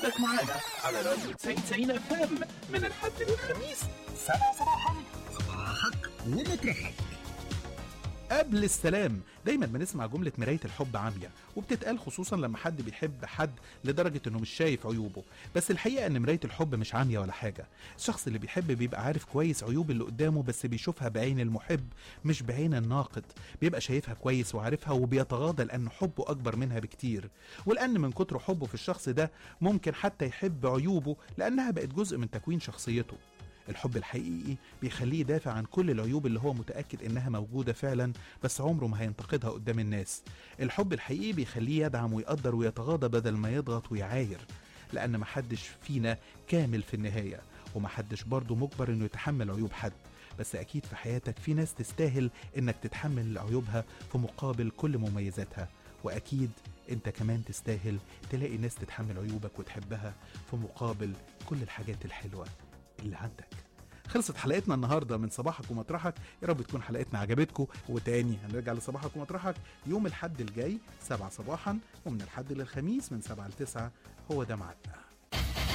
خدك معانا على راديو 99 اف ام من الحد للخميس 7 صباحا صباحك ومطرحك قبل السلام دايما بنسمع جملة مراية الحب عامية وبتتقال خصوصا لما حد بيحب حد لدرجة انه مش شايف عيوبه بس الحقيقة ان مراية الحب مش عامية ولا حاجة الشخص اللي بيحب بيبقى عارف كويس عيوب اللي قدامه بس بيشوفها بعين المحب مش بعين الناقد بيبقى شايفها كويس وعارفها وبيتغاضى لان حبه اكبر منها بكتير ولان من كتر حبه في الشخص ده ممكن حتى يحب عيوبه لانها بقت جزء من تكوين شخصيته الحب الحقيقي بيخليه يدافع عن كل العيوب اللي هو متأكد إنها موجودة فعلا بس عمره ما هينتقدها قدام الناس الحب الحقيقي بيخليه يدعم ويقدر ويتغاضى بدل ما يضغط ويعاير لأن محدش فينا كامل في النهاية ومحدش برضه مجبر إنه يتحمل عيوب حد بس أكيد في حياتك في ناس تستاهل إنك تتحمل عيوبها في مقابل كل مميزاتها وأكيد أنت كمان تستاهل تلاقي ناس تتحمل عيوبك وتحبها في مقابل كل الحاجات الحلوة اللي عندك خلصت حلقتنا النهارده من صباحك ومطرحك يا رب تكون حلقتنا عجبتكم وتاني هنرجع لصباحك ومطرحك يوم الحد الجاي 7 صباحا ومن الحد للخميس من 7 ل 9 هو ده ميعادنا